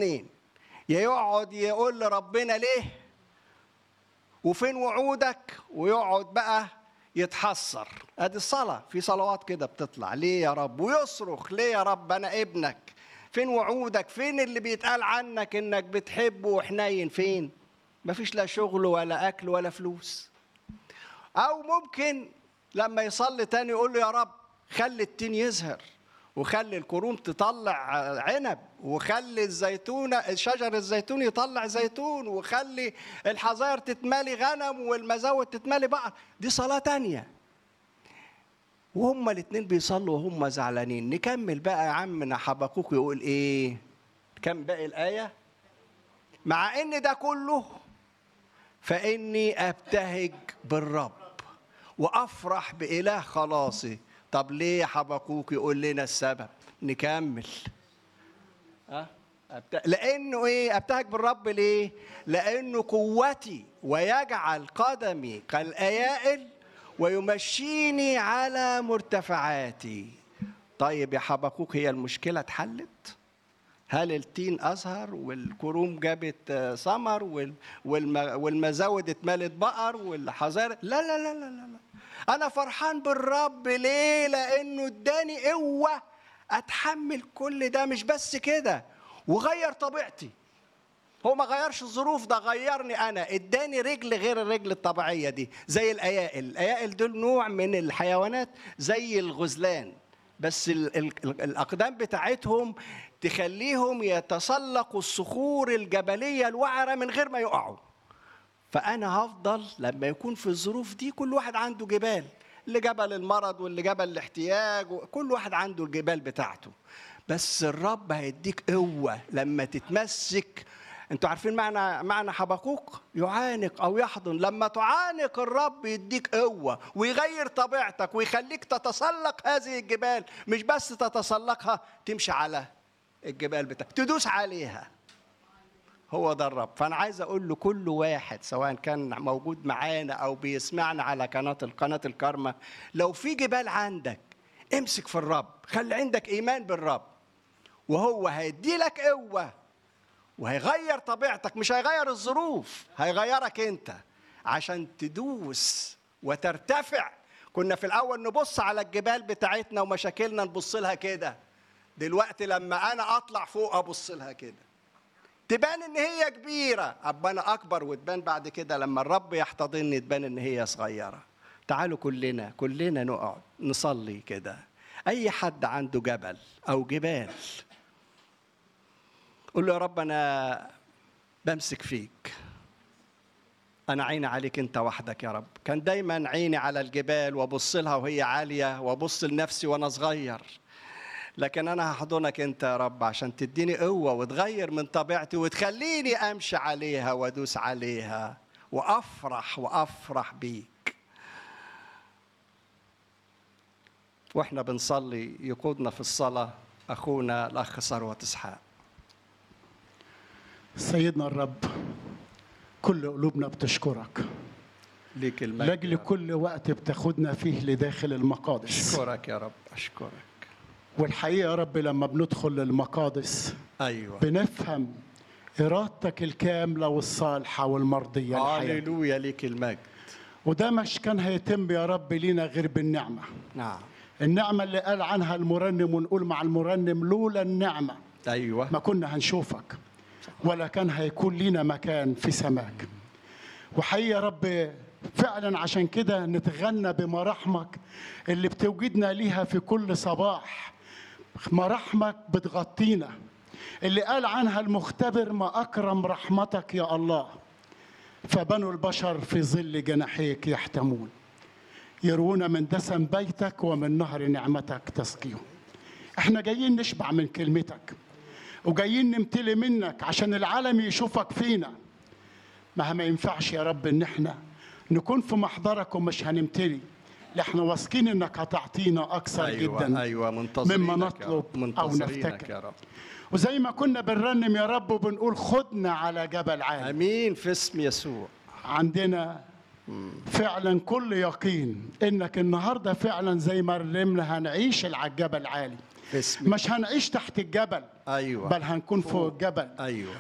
اتنين يا يقعد يقول لربنا ليه وفين وعودك ويقعد بقى يتحسر ادي الصلاه في صلوات كده بتطلع ليه يا رب ويصرخ ليه يا رب انا ابنك فين وعودك فين اللي بيتقال عنك انك بتحبه وحنين فين مفيش لا شغل ولا اكل ولا فلوس او ممكن لما يصلي تاني يقول له يا رب خلي التين يزهر وخلي الكروم تطلع عنب وخلي الزيتونه شجر الزيتون يطلع زيتون وخلي الحظاير تتمالي غنم والمزاود تتمالي بقر دي صلاه تانية وهما الاتنين بيصلوا وهم زعلانين نكمل بقى يا عمنا حبقوك يقول ايه كم باقي الايه مع ان ده كله فاني ابتهج بالرب وافرح باله خلاصي طب ليه يا حبقوك يقول لنا السبب نكمل أه؟ أبت... لانه ايه ابتهج بالرب ليه لانه قوتي ويجعل قدمي كالايائل ويمشيني على مرتفعاتي طيب يا حبقوك هي المشكله اتحلت هل التين أزهر والكروم جابت ثمر والمزاود اتملت بقر والحظائر لا لا لا لا لا أنا فرحان بالرب ليه؟ لأنه اداني قوة أتحمل كل ده مش بس كده وغير طبيعتي هو ما غيرش الظروف ده غيرني انا اداني رجل غير الرجل الطبيعيه دي زي الايائل الايائل دول نوع من الحيوانات زي الغزلان بس ال ال الاقدام بتاعتهم تخليهم يتسلقوا الصخور الجبليه الوعره من غير ما يقعوا فانا هفضل لما يكون في الظروف دي كل واحد عنده جبال اللي جبل المرض واللي جبل الاحتياج كل واحد عنده الجبال بتاعته بس الرب هيديك قوه لما تتمسك انتوا عارفين معنى معنى حبقوق يعانق او يحضن لما تعانق الرب يديك قوه ويغير طبيعتك ويخليك تتسلق هذه الجبال مش بس تتسلقها تمشي على الجبال بتاعتك تدوس عليها هو ده الرب فانا عايز اقول لكل واحد سواء كان موجود معانا او بيسمعنا على قناه القناه الكارما لو في جبال عندك امسك في الرب خلي عندك ايمان بالرب وهو هيدي لك قوه وهيغير طبيعتك مش هيغير الظروف هيغيرك انت عشان تدوس وترتفع كنا في الاول نبص على الجبال بتاعتنا ومشاكلنا نبص لها كده دلوقتي لما انا اطلع فوق ابص لها كده تبان ان هي كبيره ابقى انا اكبر وتبان بعد كده لما الرب يحتضنني تبان ان هي صغيره تعالوا كلنا كلنا نقعد نصلي كده اي حد عنده جبل او جبال قول له يا رب انا بمسك فيك انا عيني عليك انت وحدك يا رب كان دايما عيني على الجبال وابص لها وهي عاليه وابص لنفسي وانا صغير لكن انا هحضنك انت يا رب عشان تديني قوه وتغير من طبيعتي وتخليني امشي عليها وادوس عليها وافرح وافرح بيك واحنا بنصلي يقودنا في الصلاه اخونا الاخ ثروت اسحاق سيدنا الرب كل قلوبنا بتشكرك ليك المجد لاجل يا رب. كل وقت بتاخدنا فيه لداخل المقادس اشكرك يا رب اشكرك والحقيقه يا رب لما بندخل المقادس ايوه بنفهم ارادتك الكامله والصالحه والمرضيه لحياتنا هللويا ليك المجد وده مش كان هيتم يا رب لينا غير بالنعمه نعم النعمه اللي قال عنها المرنم ونقول مع المرنم لولا النعمه ايوه ما كنا هنشوفك ولا كان هيكون لينا مكان في سماك وحقيقة يا رب فعلا عشان كده نتغنى بمراحمك اللي بتوجدنا ليها في كل صباح مراحمك بتغطينا اللي قال عنها المختبر ما أكرم رحمتك يا الله فبنو البشر في ظل جناحيك يحتمون يروون من دسم بيتك ومن نهر نعمتك تسقيهم احنا جايين نشبع من كلمتك وجايين نمتلي منك عشان العالم يشوفك فينا ما ما ينفعش يا رب ان احنا نكون في محضرك ومش هنمتلي لا احنا واثقين انك هتعطينا اكثر ايوه جدا ايوه منتظرينك مما يا رب. نطلب او منتظرينك نفتكر يا رب وزي ما كنا بنرنم يا رب وبنقول خدنا على جبل عالي امين في اسم يسوع عندنا فعلا كل يقين انك النهارده فعلا زي ما رنمنا هنعيش على الجبل العالي في اسم مش هنعيش تحت الجبل أيوة. بل هنكون فوق الجبل أيوة.